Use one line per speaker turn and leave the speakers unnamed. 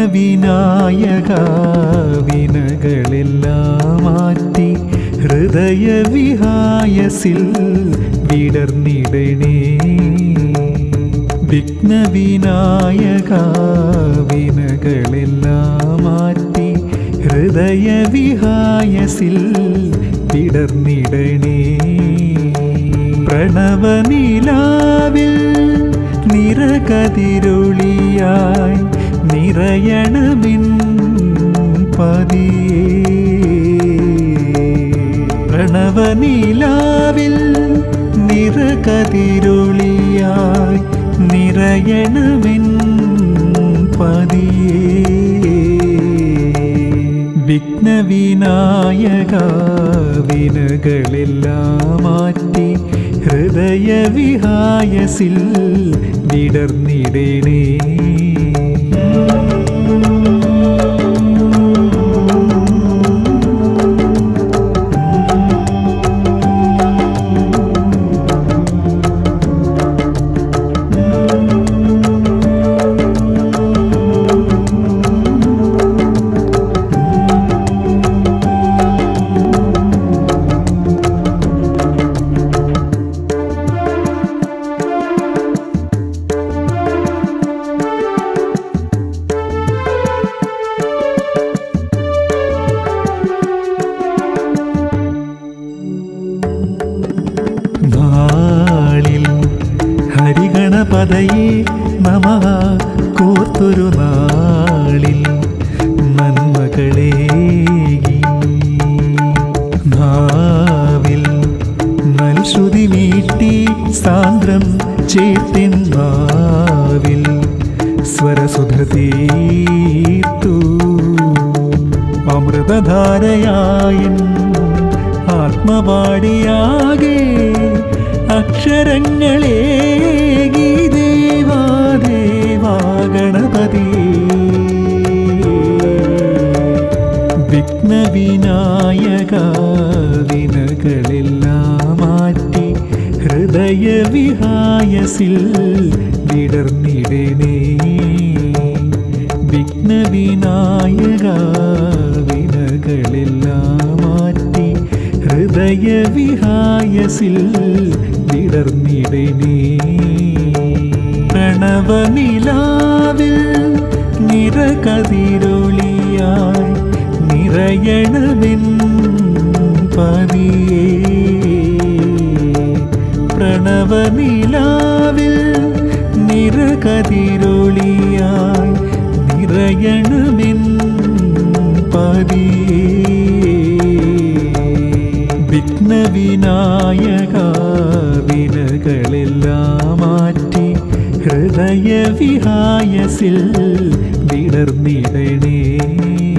വിഘ്നവിനായക വിനകളെല്ലാം മാറ്റി ഹൃദയവിഹായസിൽ വിടർന്നിടണേ വിഘ്നവിനായക വിനകളെല്ലാം മാറ്റി ഹൃദയവിഹായസിൽ വിടർന്നിടണേ പ്രണവനിലാവിൽ നിറകതിരൊളിയായി നിറയണമിൻ പതിയേ പ്രണവനിലാവിൽ നിറകതിരൊളിയായി നിറയണമിൻ പതിയേ വിഘ്നവിനായക വിനകളെല്ലാം മാറ്റി ഹൃദയവിഹായസിൽ വിടർന്നിടണേ നാളിൽ ഹരിഗണപതയെ നമ കോർത്തൊരു നാളിൽ നന്മകളേകി നാവിൽ നൽശ്രുതി മീട്ടി സാന്ദ്രം ചേർത്തിൻ നാവിൽ സ്വരസുധതീർത്തു അമൃതധാരയായൻ ആത്മവാടിയാകെ അക്ഷരങ്ങളേ ദേവാ ദേവാ ഗണപതി വിഘ്നവിനായക വിനകളെല്ലാം മാറ്റി ഹൃദയവിഹായസിൽ വിടർന്നിടനേ വിഘ്നവിനായക വിനകളെല്ലാം മാറ്റി ഹൃദയവിഹായസിൽ വിടർന്നിടനേ പ്രണവനിലാവിൽ നിറകതിരൊളിയായി നിറയണമെൻ പതിയേ പ്രണവനിലാവിൽ നിറകതിരൊളിയായി നിറയണമെൻ പതിയേ വിഘ്നവിനായക വിനകളെല്ലാം മാറ്റി ഹൃദയവിഹായസിൽ വിടർന്നിടണേ